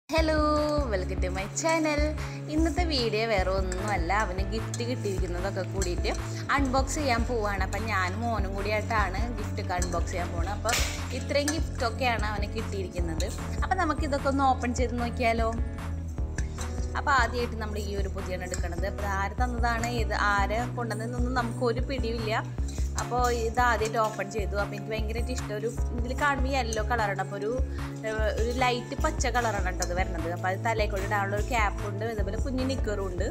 hello welcome to my channel ഇന്നത്തെ video വേറെ ഒന്നുമല്ല അവന് ഗിഫ്റ്റ് കിട്ടിയിരിക്കുന്നതൊക്കെ കൂടിയിട്ട് അൺബോക്സ് ചെയ്യാൻ പോവുകയാണ് അപ്പം ഞാനും മോനും കൂടിയായിട്ടാണ് ഗിഫ്റ്റ് ഒക്കെ അൺബോക്സ് ചെയ്യാൻ പോകുന്നത് അപ്പോൾ ഇത്രയും ഗിഫ്റ്റൊക്കെയാണ് അവന് കിട്ടിയിരിക്കുന്നത് അപ്പം നമുക്കിതൊക്കെ ഒന്ന് ഓപ്പൺ ചെയ്ത് നോക്കിയാലോ അപ്പോൾ ആദ്യമായിട്ട് നമ്മൾ ഈ ഒരു പൊതിയാണ് എടുക്കുന്നത് അപ്പോൾ ആര് തന്നതാണ് ഇത് ആര് കൊണ്ടുവന്നതെന്നൊന്നും നമുക്ക് ഒരു പിടിയില്ല അപ്പോൾ ഇത് ആദ്യമായിട്ട് ഓപ്പൺ ചെയ്തു അപ്പോൾ എനിക്ക് ഭയങ്കരമായിട്ട് ഇഷ്ടം ഒരു ഇതിൽ കാണുമ്പോൾ യെല്ലോ കളറാണ് അപ്പോൾ ഒരു ഏഹ്, ഒരു ലൈറ്റ് പച്ച കളറാണ് കേട്ടോ അത് വരുന്നത് അപ്പോൾ അത് തലയിൽ കൊണ്ട് ഇടാനുള്ള ഒരു ക്യാപ്പ് ഉണ്ട് ഇതുപോലെ കുഞ്ഞു നിക്കറും ഉണ്ട്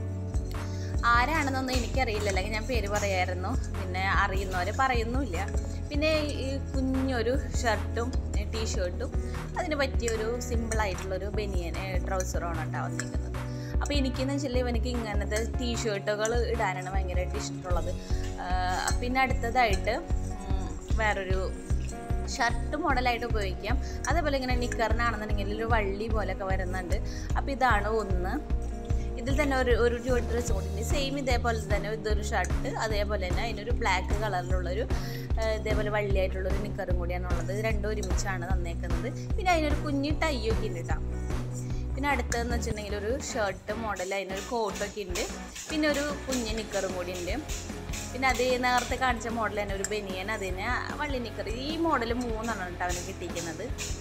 ആരാണെന്നൊന്നും എനിക്കറിയില്ല അല്ലെങ്കിൽ ഞാൻ പേര് പറയായിരുന്നു പിന്നെ അറിയുന്നവരെ പറയുന്നുമില്ല പിന്നെ ഈ കുഞ്ഞൊരു ഷർട്ടും ടീഷർട്ടും അതിന് പറ്റിയൊരു സിമ്പിളായിട്ടുള്ളൊരു ബനിയൻ ട്രൗസറുമാണ് കേട്ടോ വന്നിരിക്കുന്നത് അപ്പോൾ എനിക്കെന്ന് വെച്ചാൽ ഇവനിക്ക് ഇങ്ങനത്തെ ടീഷർട്ടുകൾ ഇടാനാണ് ഭയങ്കരമായിട്ട് ഇഷ്ടമുള്ളത് ആ, പിന്നെ അടുത്തതായിട്ട് ഉം, വേറൊരു ഷർട്ട് മോഡലായിട്ട് ഉപയോഗിക്കാം അതേപോലെ ഇങ്ങനെ നിക്കറിനാണെന്നുണ്ടെങ്കിൽ ഒരു വള്ളി പോലെയൊക്കെ വരുന്നുണ്ട് അപ്പോൾ ഇതാണ് ഒന്ന് ഇതിൽ തന്നെ ഒരു ഒരു ജോഡി ഡ്രസ്സ് കൂടി സെയിം ഇതേപോലെ തന്നെ ഇതൊരു ഷർട്ട് അതേപോലെ തന്നെ അതിനൊരു ബ്ലാക്ക് കളറിലുള്ളൊരു ആ, ഇതേപോലെ വള്ളിയായിട്ടുള്ളൊരു നിക്കറും കൂടിയാണ് ഉള്ളത് ഇത് രണ്ടും ഒരുമിച്ചാണ് തന്നേക്കുന്നത് പിന്നെ അതിനൊരു കുഞ്ഞി ടൈയൊക്കെ ഉണ്ട് കേട്ടോ പിന്നെ അടുത്തതെന്ന് വെച്ചിട്ടുണ്ടെങ്കിൽ ഒരു ഷർട്ട് മോഡൽ അതിനൊരു കോട്ടൊക്കെ ഉണ്ട് പിന്നെ ഒരു കുഞ്ഞ് നിക്കറും കൂടി ഉണ്ട് പിന്നെ അത് നേരത്തെ കാണിച്ച മോഡൽ തന്നെ ഒരു ബനിയൻ അതിന് വള്ളി നിക്കർ ഈ മോഡൽ മൂന്നെണ്ണം കേട്ടോ അവന് കിട്ടിയിരിക്കുന്നത്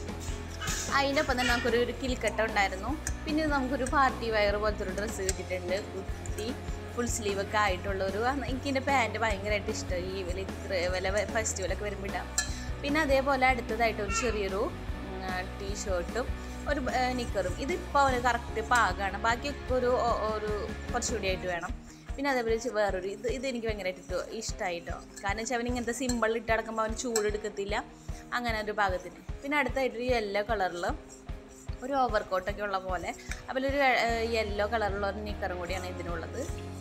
അതിൻ്റെ ഒപ്പം തന്നെ നമുക്കൊരു ഒരു കിൽക്കട്ട ഉണ്ടായിരുന്നു പിന്നെ ഇത് നമുക്കൊരു പാർട്ടി വയർ പോലത്തെ ഒരു ഡ്രസ്സ് കിട്ടിയിട്ടുണ്ട് കുട്ടി ഫുൾ സ്ലീവ് ഒക്കെ ആയിട്ടുള്ള ഒരു എനിക്ക് എൻ്റെ പാൻറ്റ് ഭയങ്കരമായിട്ട് ഇഷ്ടം ഈ വില ഇത്ര വില ഫെസ്റ്റിവലൊക്കെ വരുമ്പോൾ ഇടാം പിന്നെ അതേപോലെ അടുത്തതായിട്ട് ഒരു ചെറിയൊരു ടീഷർട്ടും ഒരു ഏർ, നിക്കറും ഇതിപ്പോൾ അവന് കറക്റ്റ് പാകമാണ് ബാക്കിയൊക്കെ ഒരു ഒ- ഒരു കുറച്ചുകൂടി ആയിട്ട് വേണം പിന്നെ അതേപോലെ ചെ- വേറൊരു ഇത് ഇത് എനിക്ക് ഭയങ്കരമായിട്ട് ഇഷ്ടമായിട്ടോ കാരണം വെച്ചാൽ അവൻ ഇങ്ങനത്തെ സിമ്പിൾ ഇട്ട് കിടക്കുമ്പോൾ അവൻ ചൂടെടുക്കത്തില്ല അങ്ങനെ ഒരു ഭാഗത്തിന് പിന്നെ അടുത്തായിട്ട് ഒരു യെല്ലോ കളറിൽ ഒരു ഓവർ കോട്ടൊക്കെ ഉള്ള പോലെ അതുപോലെ ഒരു യെല്ലോ കളറുള്ള ഒരു നിക്കറും കൂടിയാണ് ഇതിനുള്ളത്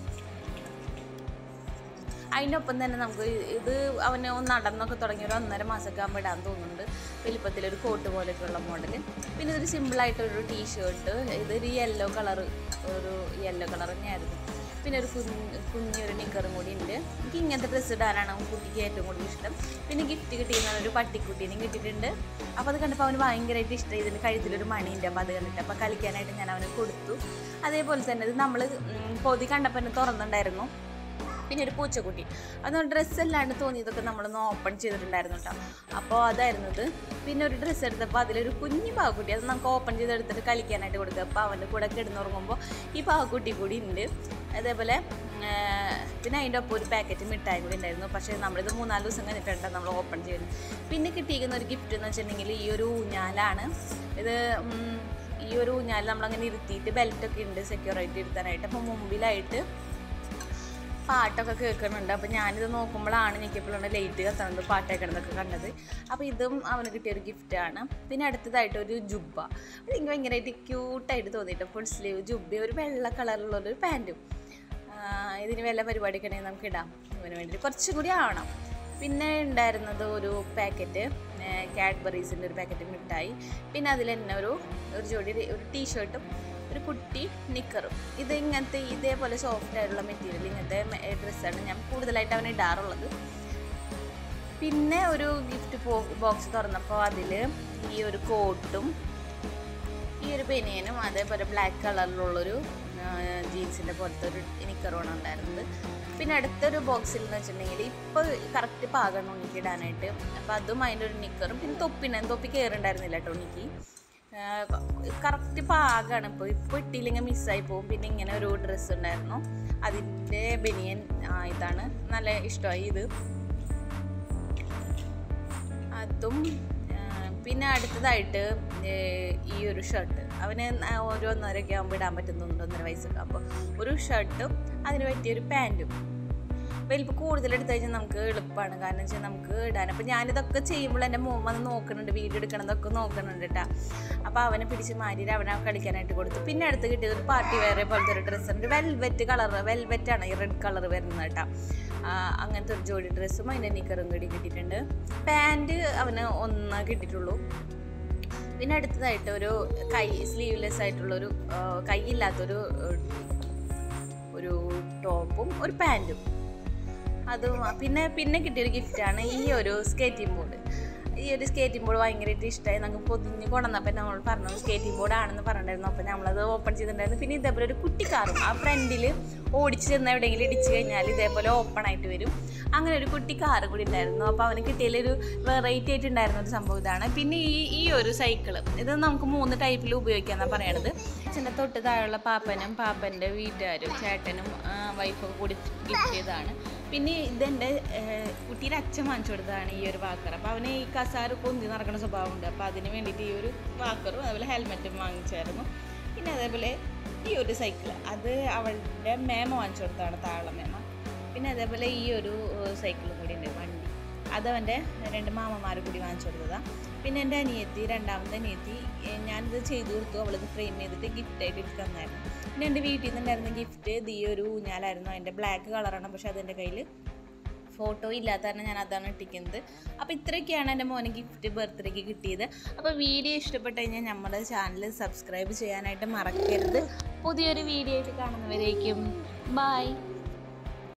അതിൻ്റെ ഒപ്പം തന്നെ നമുക്ക് ഇത് അവന് ഒന്ന് നടന്നൊക്കെ തുടങ്ങി ഒരു ഒന്നര മാസമൊക്കെ ആകുമ്പോൾ ഇടാൻ തോന്നുന്നുണ്ട് വലിപ്പത്തിലൊരു കോട്ട് പോലെയൊക്കെയുള്ള മോഡൽ പിന്നെ ഇതൊരു സിമ്പിളായിട്ടൊരു ടീഷർട്ട് ഇതൊരു യെല്ലോ കളറ് ഒരു യെല്ലോ കളർ തന്നെയായിരുന്നു പിന്നെ ഒരു കുഞ്ഞ് കുഞ്ഞൊരു നിക്കറും കൂടി ഉണ്ട് എനിക്ക് ഇങ്ങനത്തെ ഡ്രസ്സ് ഇടാനാണ് കുട്ടിക്ക് ഏറ്റവും കൂടുതൽ ഇഷ്ടം പിന്നെ ഗിഫ്റ്റ് കിട്ടിയിരുന്ന ഒരു പട്ടിക്കുട്ടീനെയും കിട്ടിയിട്ടുണ്ട് അപ്പോൾ അത് കണ്ടപ്പോൾ അവന് ഭയങ്കരമായിട്ട് ഇഷ്ടം ഇതിന് കഴുത്തിലൊരു മണിയുണ്ട് അപ്പോൾ അത് കണ്ടിട്ട് അപ്പോൾ കളിക്കാനായിട്ട് ഞാൻ അവന് കൊടുത്തു അതേപോലെ തന്നെ ഇത് നമ്മൾ പൊതി കണ്ടപ്പോൾ തന്നെ തുറന്നിട്ടുണ്ടായിരുന്നു പിന്നെ ഒരു പൂച്ചക്കുട്ടി അതുകൊണ്ട് ഡ്രസ്സ് അല്ലാണ്ട് തോന്നിയതൊക്കെ നമ്മളൊന്ന് ഓപ്പൺ ചെയ്തിട്ടുണ്ടായിരുന്നു കേട്ടോ അപ്പോൾ അതായിരുന്നു ഇത് പിന്നെ ഒരു ഡ്രസ്സ് എടുത്തപ്പോൾ അതിലൊരു കുഞ്ഞു പാവക്കുട്ടി അത് നമുക്ക് ഓപ്പൺ ചെയ്തെടുത്തിട്ട് കളിക്കാനായിട്ട് കൊടുക്കുക അപ്പോൾ അവൻ്റെ കൂടെ കിടന്നുറങ്ങുമ്പോൾ ഈ പാവക്കുട്ടി കൂടി ഉണ്ട് അതേപോലെ ആ, പിന്നെ അതിൻ്റെ ഒപ്പം ഒരു പാക്കറ്റ് മിഠായി കൂടി ഉണ്ടായിരുന്നു പക്ഷേ നമ്മളിത് മൂന്നാല് ദിവസം കഴിഞ്ഞിട്ടുണ്ട് നമ്മൾ ഓപ്പൺ ചെയ്യുന്നത് പിന്നെ കിട്ടിയിരിക്കുന്ന ഒരു ഗിഫ്റ്റ് എന്ന് വെച്ചിട്ടുണ്ടെങ്കിൽ ഈ ഒരു ഊഞ്ഞാലാണ് ഇത് ഉം, ഈ ഒരു ഊഞ്ഞാൽ നമ്മളങ്ങനെ ഇരുത്തിയിട്ട് ബെൽറ്റൊക്കെ ഉണ്ട് സെക്യൂർ ആയിട്ട് ഇരുത്താനായിട്ട് അപ്പോൾ മുമ്പിലായിട്ട് പാട്ടൊക്കെ കേൾക്കുന്നുണ്ട് അപ്പോൾ ഞാനിത് നോക്കുമ്പോഴാണ് ഞെക്കിയപ്പോഴാണ് ലൈറ്റ് കത്തുന്നത് പാട്ട് കേൾക്കണതൊക്കെ കണ്ടത് അപ്പോൾ ഇതും അവന് കിട്ടിയൊരു ഗിഫ്റ്റാണ് പിന്നെ അടുത്തതായിട്ട് ഒരു ജുബ്ബ അത് എനിക്ക് ഭയങ്കരമായിട്ട് ക്യൂട്ടായിട്ട് തോന്നിയിട്ട് ഫുൾ സ്ലീവ് ജുബ്ബ ഒരു വെള്ള കളറിലുള്ളൊരു പാൻറ്റും ഇതിന് വല്ല പരിപാടിയൊക്കെ ഉണ്ടെങ്കിൽ നമുക്ക് ഇടാം ഇവന് വേണ്ടിയിട്ട് കുറച്ചും കൂടി ആവണം പിന്നെ ഉണ്ടായിരുന്നത് ഒരു പാക്കറ്റ് കാഡ്ബറീസിൻ്റെ ഒരു പാക്കറ്റ് മിഠായി പിന്നെ അതിൽ തന്നെ ഒരു ഒരു ജോഡി ഒരു ടീഷർട്ടും ഒരു കുട്ടി നിക്കറും ഇത് ഇങ്ങനത്തെ ഇതേപോലെ സോഫ്റ്റ് ആയിട്ടുള്ള മെറ്റീരിയൽ ഇങ്ങനത്തെ ഡ്രസ്സാണ് ഞാൻ കൂടുതലായിട്ട് അവന് ഇടാറുള്ളത് പിന്നെ ഒരു ഗിഫ്റ്റ് ബോക്സ് തുറന്നപ്പോൾ അതിൽ ഈ ഒരു കോട്ടും ഈ ഒരു ബനിയനും അതേപോലെ ബ്ലാക്ക് കളറിലുള്ളൊരു ജീൻസിൻ്റെ പോലത്തെ ഒരു നിക്കറുമാണ് ഉണ്ടായിരുന്നത് പിന്നെ അടുത്തൊരു ബോക്സിൽ എന്ന് വെച്ചിട്ടുണ്ടെങ്കിൽ ഇപ്പോൾ കറക്റ്റ് പാകണം ഉണ്ണിക്ക് ഇടാനായിട്ട് അപ്പോൾ അതും അതിൻ്റെ ഒരു നിക്കറും പിന്നെ തൊപ്പിനെ തൊപ്പി കയറുണ്ടായിരുന്നില്ല കേട്ടോ ഉണ്ണിക്ക് കറക്റ്റ് പാകമാണ് ഇപ്പോൾ ഇപ്പോൾ ഇട്ടില്ലെങ്കിൽ മിസ്സായി പോകും പിന്നെ ഇങ്ങനെ ഒരു ഡ്രസ്സ് ഉണ്ടായിരുന്നു അതിൻ്റെ ബനിയൻ ആ, ഇതാണ് നല്ല ഇഷ്ടമായി ഇത് അതും ആ, പിന്നെ അടുത്തതായിട്ട് ഏ, ഈ ഒരു ഷർട്ട് അവന് ന- ഒരു ഒന്നരയൊക്കെ ആകുമ്പോൾ ഇടാൻ പറ്റുന്നുണ്ട് ഒന്നര വയസ്സൊക്കെ ആകുമ്പോൾ ഒരു ഷർട്ടും അതിന് പറ്റിയൊരു പാൻറ്റും വലിപ്പം കൂടുതൽ എടുത്തു കഴിഞ്ഞാൽ നമുക്ക് എളുപ്പമാണ് കാരണം വെച്ചാൽ നമുക്ക് ഇടാൻ അപ്പോൾ ഞാനിതൊക്കെ ചെയ്യുമ്പോൾ എൻ്റെ മോൻ വന്ന് നോക്കുന്നുണ്ട് വീഡിയോ എടുക്കണതൊക്കെ നോക്കുന്നുണ്ട് കേട്ടോ അപ്പോൾ അവനെ പിടിച്ച് മാറ്റിയിട്ട് അവനെ കളിക്കാനായിട്ട് കൊടുത്തു പിന്നെ അടുത്ത് കിട്ടിയത് ഒരു പാർട്ടി വെയർ പോലത്തെ ഒരു ഡ്രസ്സുണ്ട് വെൽവെറ്റ് കളർ വെൽവെറ്റാണ് ഈ റെഡ് കളർ വരുന്നത് കേട്ടോ ആ, അങ്ങനത്തെ ഒരു ജോഡി ഡ്രസ്സും അതിൻ്റെ നിക്കറും കൂടി കിട്ടിയിട്ടുണ്ട് പാൻറ്റ് അവന് ഒന്ന് കിട്ടിയിട്ടുള്ളൂ പിന്നെ അടുത്തതായിട്ട് ഒരു കൈ സ്ലീവ്ലെസ് ആയിട്ടുള്ളൊരു ആ, കൈയില്ലാത്തൊരു ഒരു ടോപ്പും ഒരു പാൻറ്റും അതും പിന്നെ പിന്നെ കിട്ടിയൊരു ഗിഫ്റ്റാണ് ഈ ഒരു സ്കേറ്റിംഗ് ബോർഡ് ഈ ഒരു സ്കേറ്റിംഗ് ബോർഡ് ഭയങ്കരമായിട്ട് ഇഷ്ടമായി നമുക്ക് പൊതിഞ്ഞ് കൊണ്ടുവന്നപ്പോൾ നമ്മൾ പറഞ്ഞു സ്കേറ്റിംഗ് ബോർഡ് ആണെന്ന് പറഞ്ഞിട്ടുണ്ടായിരുന്നു അപ്പോൾ നമ്മളത് ഓപ്പൺ ചെയ്തിട്ടുണ്ടായിരുന്നു പിന്നെ ഇതേപോലെ ഒരു കുട്ടി കാറും ആ ഫ്രണ്ടിൽ ഓടിച്ച് ചെന്ന് എവിടെയെങ്കിലും ഇടിച്ച് കഴിഞ്ഞാൽ ഇതേപോലെ ഓപ്പൺ ആയിട്ട് വരും അങ്ങനെ ഒരു കുട്ടി കാറ് കൂടി ഉണ്ടായിരുന്നു അപ്പോൾ അവന് കിട്ടിയതിലൊരു വെറൈറ്റി ആയിട്ട് ഉണ്ടായിരുന്ന ഒരു സംഭവം ഇതാണ് പിന്നെ ഈ ഈ ഒരു സൈക്കിള് ഇത് നമുക്ക് മൂന്ന് ടൈപ്പിൽ ഉപയോഗിക്കാമെന്നാണ് പറയണത് അച്ഛൻ്റെ തൊട്ട് താഴെയുള്ള പാപ്പനും പാപ്പൻ്റെ വീട്ടുകാരും ചേട്ടനും വൈഫൊക്കെ കൂടി ഗിഫ്റ്റ് ചെയ്തതാണ് പിന്നെ ഇതെൻ്റെ ഏഹ്, കുട്ടിയുടെ അച്ഛൻ വാങ്ങിച്ചു കൊടുത്തതാണ് ഈ ഒരു വാക്കർ അപ്പോൾ അവന് ഈ കസാര പൊന്തി നടക്കുന്ന സ്വഭാവമുണ്ട് അപ്പോൾ അതിന് വേണ്ടിയിട്ട് ഈ ഒരു വാക്കറും അതുപോലെ ഹെൽമെറ്റും വാങ്ങിച്ചായിരുന്നു പിന്നെ അതേപോലെ ഈ ഒരു സൈക്കിൾ അത് അവളുടെ മേമ വാങ്ങിച്ചു കൊടുത്തതാണ് താഴെ മേമ പിന്നെ അതേപോലെ ഈ ഒരു സൈക്കിളും കൂടി ഉണ്ട് വണ്ടി അത് അവൻ്റെ രണ്ട് മാമന്മാർ കൂടി വാങ്ങിച്ചു കൊടുത്തതാണ് പിന്നെ എൻ്റെ അനിയത്തി രണ്ടാമത്തെ അനിയത്തി ഏഹ് ഞാനിത് ചെയ്തു കൊടുത്തു അവളിത് ഫ്രെയിം ചെയ്തിട്ട് ഗിഫ്റ്റായിട്ട് എനിക്ക് തന്നായിരുന്നു പിന്നെ എൻ്റെ വീട്ടിൽ നിന്നുണ്ടായിരുന്ന ഗിഫ്റ്റ് ഇത് ഈ ഒരു ഊഞ്ഞാലായിരുന്നു അതിൻ്റെ ബ്ലാക്ക് കളറാണ് പക്ഷെ അതെൻ്റെ കയ്യിൽ ഫോട്ടോ ഇല്ലാത്ത കാരണം ഞാൻ അതാണ് ഇട്ടിക്കുന്നത് അപ്പോൾ ഇത്രയൊക്കെയാണ് എൻ്റെ മോന് ഗിഫ്റ്റ് ബർത്ത്ഡേക്ക് കിട്ടിയത് അപ്പോൾ വീഡിയോ ഇഷ്ടപ്പെട്ട് കഴിഞ്ഞാൽ നമ്മുടെ ചാനൽ സബ്സ്ക്രൈബ് ചെയ്യാനായിട്ട് മറക്കരുത് പുതിയൊരു വീഡിയോ ആയിട്ട് കാണുന്നവരേക്കും ബൈ